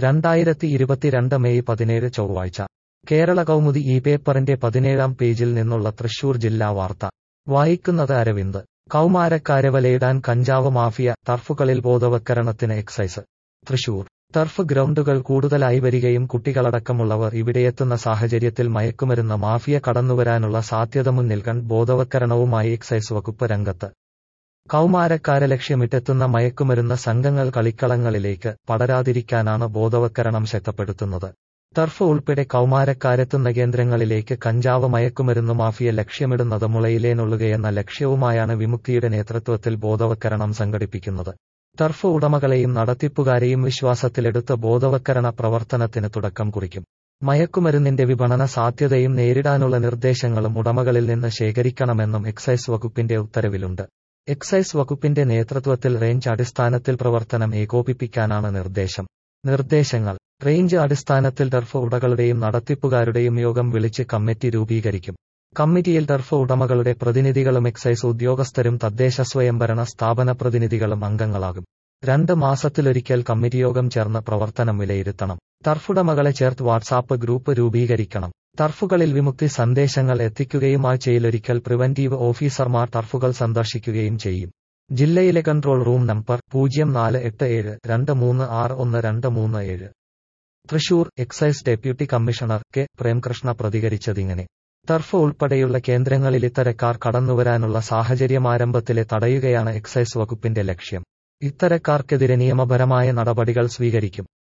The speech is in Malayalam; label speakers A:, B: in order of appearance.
A: രണ്ടായിരത്തി ഇരുപത്തിരണ്ട് മെയ് പതിനേഴ് ചൊവ്വാഴ്ച കേരള കൗമുദി ഈ പേപ്പറിന്റെ പതിനേഴാം പേജിൽ നിന്നുള്ള തൃശൂർ ജില്ലാ വാർത്ത വായിക്കുന്നത് അരവിന്ദ് കൗമാരക്കാരെ വലയിടാൻ കഞ്ചാവ് മാഫിയ ടർഫുകളിൽ ബോധവൽക്കരണത്തിന് എക്സൈസ് തൃശൂർ ടർഫ് ഗ്രൗണ്ടുകൾ കൂടുതലായി വരികയും കുട്ടികളടക്കമുള്ളവർ ഇവിടെയെത്തുന്ന സാഹചര്യത്തിൽ മയക്കുമരുന്ന് മാഫിയ കടന്നുവരാനുള്ള സാധ്യത മുന്നിൽ കണ്ട് ബോധവൽക്കരണവുമായി എക്സൈസ് വകുപ്പ് രംഗത്ത് കൗമാരക്കാരെ ലക്ഷ്യമിട്ടെത്തുന്ന മയക്കുമരുന്ന് സംഘങ്ങൾ കളിക്കളങ്ങളിലേക്ക് പടരാതിരിക്കാനാണ് ബോധവൽക്കരണം ശക്തപ്പെടുത്തുന്നത് ടർഫ് ഉൾപ്പെടെ കൗമാരക്കാരെത്തുന്ന കേന്ദ്രങ്ങളിലേക്ക് കഞ്ചാവ് മയക്കുമരുന്ന് മാഫിയ ലക്ഷ്യമിടുന്നത് മുളയിലേനുള്ളുകയെന്ന ലക്ഷ്യവുമായാണ് വിമുക്തിയുടെ നേതൃത്വത്തിൽ ബോധവൽക്കരണം സംഘടിപ്പിക്കുന്നത് ടർഫ് ഉടമകളെയും നടത്തിപ്പുകാരെയും വിശ്വാസത്തിലെടുത്ത് ബോധവൽക്കരണ പ്രവർത്തനത്തിന് തുടക്കം കുറിക്കും മയക്കുമരുന്നിന്റെ വിപണന സാധ്യതയും നേരിടാനുള്ള നിർദ്ദേശങ്ങളും ഉടമകളിൽ നിന്ന് ശേഖരിക്കണമെന്നും എക്സൈസ് വകുപ്പിന്റെ ഉത്തരവിലുണ്ട് എക്സൈസ് വകുപ്പിന്റെ നേതൃത്വത്തിൽ റേഞ്ച് അടിസ്ഥാനത്തിൽ പ്രവർത്തനം ഏകോപിപ്പിക്കാനാണ് നിർദ്ദേശം നിർദ്ദേശങ്ങൾ റേഞ്ച് അടിസ്ഥാനത്തിൽ ടർഫ് ഉടകളുടെയും നടത്തിപ്പുകാരുടെയും യോഗം വിളിച്ച് കമ്മിറ്റി രൂപീകരിക്കും കമ്മിറ്റിയിൽ ടർഫ് ഉടമകളുടെ പ്രതിനിധികളും എക്സൈസ് ഉദ്യോഗസ്ഥരും തദ്ദേശ സ്വയംഭരണ സ്ഥാപന പ്രതിനിധികളും അംഗങ്ങളാകും രണ്ട് മാസത്തിലൊരിക്കൽ കമ്മിറ്റി യോഗം ചേർന്ന് പ്രവർത്തനം വിലയിരുത്തണം ടർഫുടമകളെ ചേർത്ത് വാട്സാപ്പ് ഗ്രൂപ്പ് രൂപീകരിക്കണം ടർഫുകളിൽ വിമുക്തി സന്ദേശങ്ങൾ എത്തിക്കുകയും ആഴ്ചയിലൊരിക്കൽ പ്രിവന്റീവ് ഓഫീസർമാർ ടർഫുകൾ സന്ദർശിക്കുകയും ചെയ്യും ജില്ലയിലെ കൺട്രോൾ റൂം നമ്പർ പൂജ്യം നാല് എട്ട് ഏഴ് രണ്ട് മൂന്ന് ആറ് ഒന്ന് രണ്ട് മൂന്ന് ഏഴ് Thrissur excise deputy commissioner K Premkrishna പ്രതികരിച്ചതിങ്ങനെ ടർഫ് ഉൾപ്പെടെയുള്ള കേന്ദ്രങ്ങളിൽ ഇത്തരക്കാർ കടന്നുവരാനുള്ള സാഹചര്യം ആരംഭത്തിലെ തടയുകയാണ് എക്സൈസ് വകുപ്പിന്റെ ലക്ഷ്യം ഇത്തരക്കാർക്കെതിരെ നിയമപരമായ നടപടികൾ സ്വീകരിക്കും